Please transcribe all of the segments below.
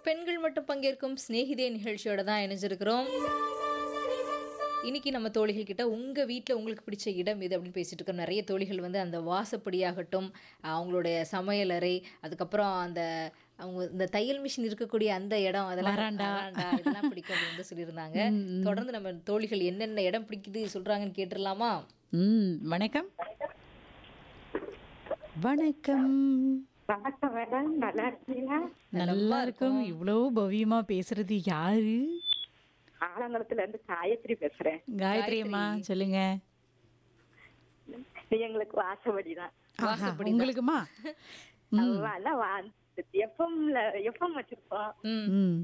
பெண்கள் மட்டும் பங்கேற்கும் சிநேகிதே நிகழ்ச்சியோட தான் இணைஞ்சிருக்கிறோம் இன்னைக்கு நம்ம தோழிகள் கிட்ட உங்க வீட்டில் உங்களுக்கு பிடிச்ச இடம் எது அப்படின்னு பேசிட்டு இருக்கோம் நிறைய தோழிகள் வந்து அந்த வாசப்படியாகட்டும் அவங்களுடைய சமையலறை அதுக்கப்புறம் அந்த அவங்க இந்த தையல் மிஷின் இருக்கக்கூடிய அந்த இடம் அதெல்லாம் வராண்டா. வராண்டா, இதெல்லாம் பிடிக்கும் அப்படின்னு வந்து சொல்லியிருந்தாங்க தொடர்ந்து நம்ம தோழிகள் என்னென்ன இடம் பிடிக்குது சொல்றாங்கன்னு கேட்டுடலாமா ம் வணக்கம் வணக்கம் வணக்கம் மேடம் நல்லா இருக்கீங்களா நல்லா இருக்கும் இவ்வளோ பவ்யமா பேசுறது யாரு ஆலங்குளத்துல இருந்து காயத்ரி பேசுறேன் காயத்ரி அம்மா சொல்லுங்க நீ எங்களுக்கு வாசப்படிதான் ஆஹா, உங்களுக்குமா எஃப்எம்ல எஃப்எம் வச்சிருப்போம் ம் ம்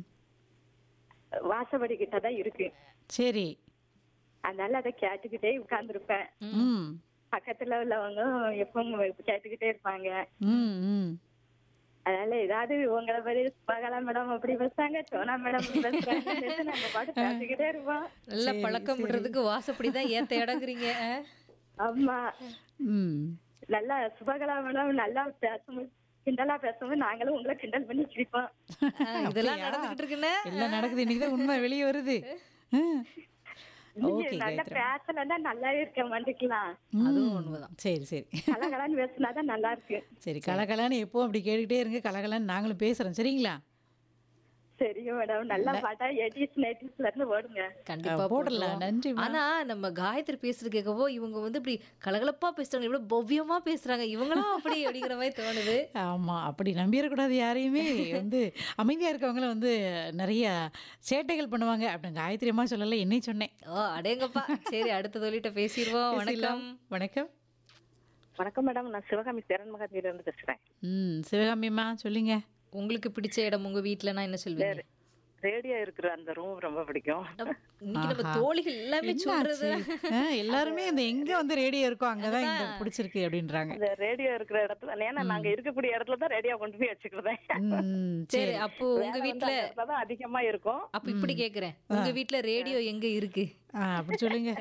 வாசப்படி கிட்ட தான் இருக்கு சரி அதனால அதை கேட்டுக்கிட்டே உட்கார்ந்துருப்பேன் ம் பக்கத்துல உள்ளவங்க எஃப்எம் கேட்டுக்கிட்டே இருப்பாங்க ம் ம் அதனால ஏதாவது உங்களை பத்தி பகலா மேடம் அப்படி பேசுறாங்க சோனா மேடம் இப்படி பேசுறாங்க நம்ம பாட்டு பேசிக்கிட்டே இருப்போம் நல்ல பழக்கம் விடுறதுக்கு வாசப்படி தான் ஏத்த இடங்குறீங்க ஆ? ஆமா ம் நல்லா சுபகலா மேடம் நல்லா பேசும்போது கிண்டலா பேசும்போது நாங்களும் உங்களை கிண்டல் பண்ணி சிரிப்போம் ஆ, இதெல்லாம் நடந்துகிட்டு இருக்குன்னு எல்லாம் நடக்குது இன்னைக்கு தான் உண்மை வெளியே வருது ம். நீங்க ஓகே நல்லா காயத்ரி பேசலன்னா நல்லாவே இருக்க மாட்டேங்கலாம் அதுவும் உண்மைதான் சரி சரி கலகலான்னு பேசினாதான் நல்லா இருக்கு சரி கலகலான்னு எப்போ அப்படி கேட்டுக்கிட்டே இருங்க கலகலான்னு நாங்களும் பேசுறோம் சரிங்களா சரிங்க மேடம் நல்லா பாட்டா எயிட்டிஸ் நைன்டிஸ்ல இருந்து ஓடுங்க கண்டிப்பா போடலாம் போட்டுருவோம். நன்றி ஆனா நம்ம காயத்ரி பேசுறது கேட்கவோ இவங்க வந்து இப்படி கலகலப்பா பேசுறாங்க இவ்வளவு பவ்யமா பேசுறாங்க இவங்களும் அப்படி அப்படிங்கிற மாதிரி தோணுது ஆமா அப்படி நம்பிடக்கூடாது யாரையுமே வந்து அமைதியா இருக்கவங்கள வந்து நிறைய சேட்டைகள் பண்ணுவாங்க அப்படின்னு காயத்ரி அம்மா சொல்லல என்னை சொன்னேன் ஓ அடேங்கப்பா சரி அடுத்த தொழிட்ட பேசிடுவோம் வணக்கம் வணக்கம் வணக்கம் மேடம் நான் சிவகாமி சேரன் மகாதேவில இருந்து பேசுறேன் ம் சிவகாமி அம்மா சொல்லுங்க உங்களுக்கு பிடிச்ச இடம் உங்க வீட்டுலனா என்ன சொல்வீங்க ரேடியோ இருக்கிற அந்த ரூம் ரொம்ப பிடிக்கும் இன்னைக்கு நம்ம தோழிகள் எல்லாமே சொல்றது என்னாச்சு? ஆ, எல்லாருமே இந்த எங்க வந்து ரேடியோ இருக்கோ அங்கதான் இந்த பிடிச்சிருக்கு அப்படின்றாங்க அந்த ரேடியோ இருக்கிற இடத்துல ஏன்னா நாங்க இருக்கக்கூடிய இடத்துல தான் ரேடியோ கொண்டு போய் வச்சுக்கிறதேன் ம், சரி அப்போ உங்க வீட்டுல தான் அதிகமா இருக்கும் அப்ப இப்படி கேக்குறேன் உங்க வீட்டுல ரேடியோ எங்க இருக்கு ஆ, அப்படி சொல்லுங்க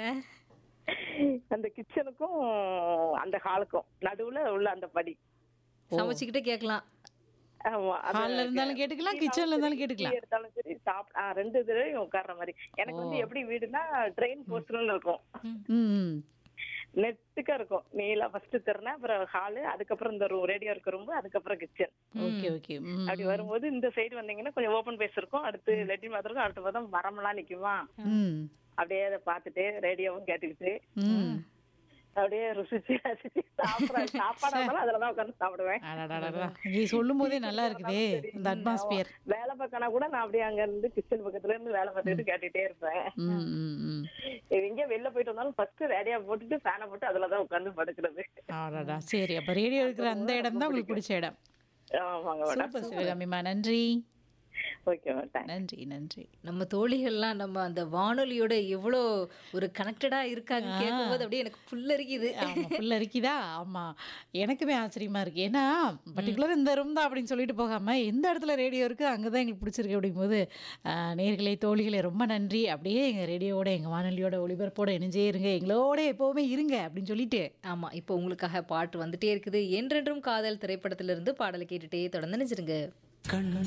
அந்த கிச்சனுக்கும் அந்த ஹாலுக்கும் நடுவுல உள்ள அந்த படி சமைச்சுக்கிட்டே கேட்கலாம் ஆமா அது ஹால்ல இருந்தாலும் கேட்டுக்கலாம் கிச்சன்ல இருந்தாலும் கேட்டுக்கலாம் டீ எடுத்தாலும் சரி சாப்பிட ஆ, ரெண்டு இதுலயும் உட்கார்ற மாதிரி எனக்கு வந்து எப்படி வீடுனா ட்ரெயின் போஸ்டர்னு இருக்கும் ம், ம். நெட்டுக்கா இருக்கும் நீலா ஃபர்ஸ்ட் திறனா அப்புறம் ஹாலு அதுக்கப்புறம் இந்த ரூம் ரேடியோ இருக்க ரூம் அதுக்கப்புறம் கிச்சன் ஓகே ஓகே ம், அப்படி வரும்போது இந்த சைடு வந்தீங்கன்னா கொஞ்சம் ஓபன் பேஸ் இருக்கும் அடுத்து லெட்டின் பாத்ரூம் இருக்கும் அடுத்து பார்த்தா மரம்லாம் நிக்குமா ம், அப்படியே அதை பார்த்துட்டு ரேடியோவும் கேட்டுக்கிட்டு ம். அப்படியே ருசிச்சு ரசிச்சு சாப்பிட சாப்பாடு இருந்தாலும் அதுலதான் உட்காந்து சாப்பிடுவேன் அடடடடா. நீ சொல்லும் போதே நல்லா இருக்குதே இந்த அட்மாஸ்பியர் வேலை பார்க்கனா கூட நான் அப்படியே அங்க இருந்து கிச்சன் பக்கத்துல இருந்து வேலை பார்த்துட்டு கேட்டுட்டே இருப்பேன் ம் ம் ம் எங்க வெளில போயிட்டு வந்தாலும் ஃபர்ஸ்ட் ரேடியோ போட்டுட்டு ஃபேனை போட்டு அதுலதான் உட்காந்து படுக்கிறது அடடா சரி அப்ப ரேடியோ இருக்கிற அந்த இடம் தான் உங்களுக்கு பிடிச்ச இடம் ஆமாங்க மேடம் சூப்பர் சிவகாமிமா நன்றி ஓகே மேடம் நன்றி நன்றி நம்ம தோழிகள்லாம் நம்ம அந்த வானொலியோட எவ்வளோ ஒரு கனெக்டடா இருக்காங்க கேட்கும்போது அப்படியே எனக்கு புல்லரிக்குது ஆமா புள்ள இருக்குதா ஆமா எனக்குமே ஆச்சரியமா இருக்கு ஏன்னா பர்டிகுலர் இந்த ரூம் தான் அப்படின்னு சொல்லிட்டு போகாம எந்த இடத்துல ரேடியோ இருக்கு அங்கதான் எங்களுக்கு பிடிச்சிருக்கு அப்படிங்கும்போது ஆஹ், நேயர்களே தோழிகளே ரொம்ப நன்றி அப்படியே எங்க ரேடியோவோட எங்க வானொலியோட ஒளிபரப்போட இணைஞ்சே இருங்க எங்களோட எப்பவுமே இருங்க அப்படின்னு சொல்லிட்டு ஆமா இப்போ உங்களுக்காக பாட்டு வந்துட்டே இருக்குது என்றென்றும் காதல் திரைப்படத்திலிருந்து பாடலை கேட்டுட்டே தொடர்ந்து நினைச்சிருங்க